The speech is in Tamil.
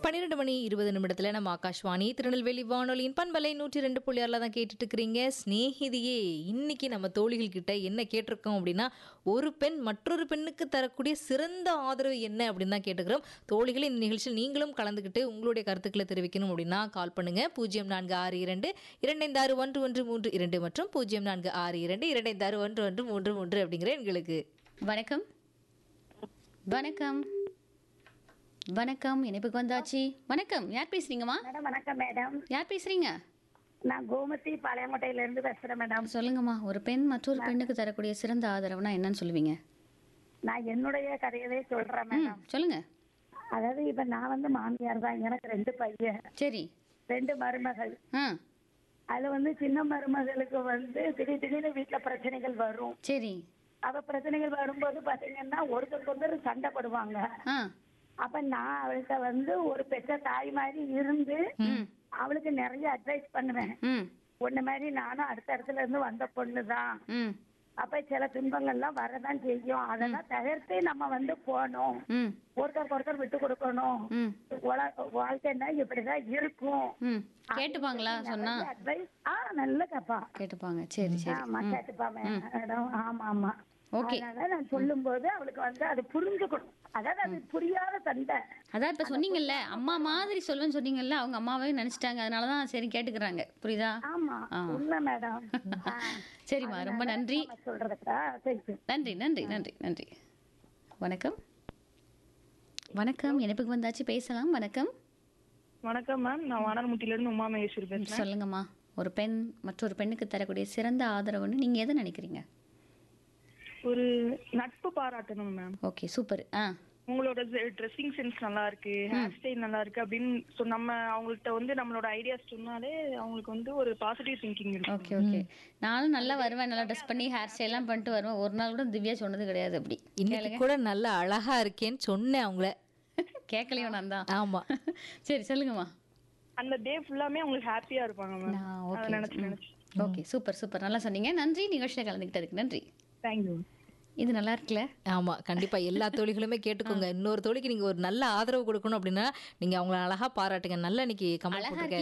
பன்னிரெண்டு மணி இருபது நிமிடத்துல நம்ம ஆகாஷ்வாணி திருநெல்வேலி வானொலியின் பண்பலை நூற்றி ரெண்டு புள்ளியாரில் தான் கேட்டுட்டு இருக்கிறீங்க ஸ்நேகிதியே இன்னைக்கு நம்ம தோழிகள் கிட்ட என்ன கேட்டிருக்கோம் அப்படின்னா ஒரு பெண் மற்றொரு பெண்ணுக்கு தரக்கூடிய சிறந்த ஆதரவு என்ன அப்படின்னு தான் கேட்டுக்கிறோம் தோழிகள் இந்த நிகழ்ச்சியில் நீங்களும் கலந்துக்கிட்டு உங்களுடைய கருத்துக்களை தெரிவிக்கணும் அப்படின்னா கால் பண்ணுங்க பூஜ்ஜியம் நான்கு ஆறு இரண்டு இரண்டைந்து ஆறு ஒன்று ஒன்று மூன்று இரண்டு மற்றும் பூஜ்ஜியம் நான்கு ஆறு இரண்டு இரண்டைந்து ஆறு ஒன்று ஒன்று மூன்று மூன்று அப்படிங்கிற எங்களுக்கு வணக்கம் வணக்கம் வணக்கம் இணைப்புக்கு வந்தாச்சு வணக்கம் யார் பேசுறீங்கம்மா மேடம் வணக்கம் மேடம் யார் பேசுறீங்க நான் கோமதி பாளையங்கோட்டையில இருந்து பேசுறேன் மேடம் சொல்லுங்கம்மா ஒரு பெண் மற்றொரு பெண்ணுக்கு தரக்கூடிய சிறந்த ஆதரவுனா என்னன்னு சொல்லுவீங்க நான் என்னுடைய கதையவே சொல்றேன் ம் மேடம் சொல்லுங்க அதாவது இப்ப நான் வந்து மாமியார் தான் எனக்கு ரெண்டு பையன் சரி ரெண்டு மருமகள் ஆ அதுல வந்து சின்ன மருமகளுக்கு வந்து திடீர் திடீர்னு வீட்டுல பிரச்சனைகள் வரும் சரி அவ பிரச்சனைகள் வரும்போது பாத்தீங்கன்னா ஒருத்தருக்கு ஒருத்தர் சண்டை போடுவாங்க ஆ அப்ப நான் அவள்கிட்ட வந்து ஒரு பெற்ற தாய் மாதிரி இருந்து அவளுக்கு நிறைய அட்வைஸ் பண்ணுவேன் ம் உன்ன மாதிரி நானும் அடுத்த இடத்துல இருந்து வந்த பொண்ணுதான் ம் அப்ப சில துன்பங்கள்லாம் வரதான் செய்யும் அதெல்லாம் தவிர்த்து நம்ம வந்து போகணும் ம் ஒருத்தருக்கு ஒருத்தர் விட்டு கொடுக்கணும் ம் உல- வாழ்க்கைன்னா இப்படிதான் இருக்கும் ம் கேட்டுப்பாங்களா சொன்னா அட்வைஸ் ஆ நல்ல கப்பா கேட்டுப்பாங்க சரி சரி ஆமா கேட்டுப்பா மேடம் ஆமா ஆமா Okay. அதனால நான் சொல்லும் போது அவளுக்கு வந்து அது புரிஞ்சுக்கணும் அதாவது அது புரியாத சண்டை அதான் இப்ப சொன்னீங்கல்ல அம்மா மாதிரி சொல்லுவேன்னு சொன்னீங்கல்ல அவங்க அம்மாவே நினைச்சிட்டாங்க அதனாலதான் சரி கேட்டுக்கிறாங்க புரியுதா ஆமா ஆ. உண்மை மேடம் சரிம்மா ரொம்ப நன்றி சொல்றதுக்கா சரி நன்றி நன்றி நன்றி நன்றி வணக்கம் வணக்கம் இணைப்புக்கு வந்தாச்சு பேசலாம் வணக்கம் வணக்கம் மேம் நான் வானர்முட்டில இருந்து உமா மகேஸ்வரி பேசுறேன் சொல்லுங்கம்மா ஒரு பெண் மற்றொரு பெண்ணுக்கு தரக்கூடிய சிறந்த ஆதரவுன்னு நீங்க எதை நினைக்கிறீங்க ஒரு நட்பு பாராட்டணும் மேம் ஓகே சூப்பர் ஆ உங்களோட ட்ரெஸ்ஸிங் சென்ஸ் நல்லா இருக்கு ஹேர் ஸ்டைல் நல்லா இருக்கு அப்படின்னு சொ நம்ம அவங்கள்ட்ட வந்து நம்மளோட ஐடியாஸ் சொன்னாலே அவங்களுக்கு வந்து ஒரு பாசிட்டிவ் திங்கிங் இருக்கும் ஓகே ஓகே நானும் நல்லா வருவேன் நல்லா ட்ரெஸ் பண்ணி ஹேர் ஸ்டைல்லாம் பண்ணிட்டு வருவேன் ஒரு நாள் கூட திவ்யா சொன்னது கிடையாது அப்படி இன்னைக்கு கூட நல்ல அழகா இருக்கேன்னு சொன்னேன் அவங்கள கேட்கலையோ நான் தான் ஆமா சரி சொல்லுங்கம்மா அந்த டே ஃபுல்லாமே அவங்களுக்கு ஹாப்பியா இருப்பாங்க மேம் நான் அதை ஓகே நினைச்சு நினைச்சு ஓகே சூப்பர் சூப்பர் நல்லா சொன்னீங்க நன்றி நிகழ்ச்சியில் கலந்துக்கிட்டதுக்கு நன்றி தேங்க்யூ இது நல்லா இருக்குல்ல ஆமா கண்டிப்பா எல்லா தோழிகளுமே கேட்டுக்கோங்க இன்னொரு தோழிக்கு நீங்க ஒரு நல்ல ஆதரவு கொடுக்கணும் அப்படின்னா நீங்க அவங்கள அழகா பாராட்டுங்க நல்லா இன்னைக்கு கமெண்ட் அழகா போட்டிருக்க